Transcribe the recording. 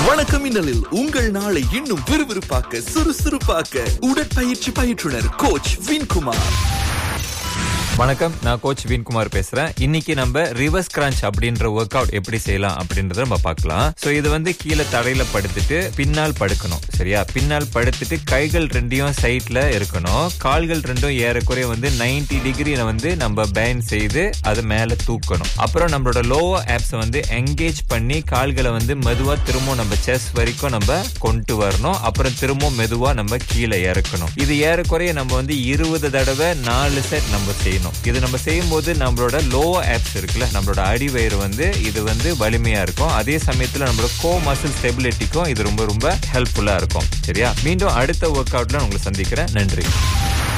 வணக்கம் மின்னலில் உங்கள் நாளை இன்னும் விறுவிறுப்பாக்க சுறுசுறுப்பாக்க உடற்பயிற்சி பயிற்றுனர் கோச் வின்குமார் வணக்கம் நான் கோச் வின்குமார் பேசுறேன் இன்னைக்கு நம்ம ரிவர்ஸ் கிரான்ச் அப்படின்ற ஒர்க் அவுட் எப்படி செய்யலாம் அப்படின்றத நம்ம பார்க்கலாம் சோ இது வந்து கீழே தரையில படுத்துட்டு பின்னால் படுக்கணும் சரியா பின்னால் படுத்துட்டு கைகள் ரெண்டையும் சைட்ல இருக்கணும் கால்கள் ரெண்டும் ஏறக்குறைய வந்து 90 டிகிரியில வந்து நம்ம பேன் செய்து அது மேல தூக்கணும் அப்புறம் நம்மளோட லோவர் ஆப்ஸ் வந்து என்கேஜ் பண்ணி கால்களை வந்து மெதுவா திரும்பவும் நம்ம செஸ் வரைக்கும் நம்ம கொண்டு வரணும் அப்புறம் திரும்பவும் மெதுவா நம்ம கீழே இறக்கணும் இது ஏறக்குறைய நம்ம வந்து இருபது தடவை நாலு செட் நம்ம செய்யணும் இது நம்ம செய்யும்போது நம்மளோட லோவர் ஆப்ஸ் இருக்குல்ல நம்மளோட அடிவயிறு வந்து இது வந்து வலிமையா இருக்கும் அதே சமயத்துல நம்மளோட கோ மசில் ஸ்டெபிலிட்டிக்கும் இது ரொம்ப ரொம்ப ஹெல்ப்ஃபுல்லா இருக்கும் சரியா மீண்டும் அடுத்த ஒர்க் அவுட்ல உங்களை சந்திக்கிறேன் நன்றி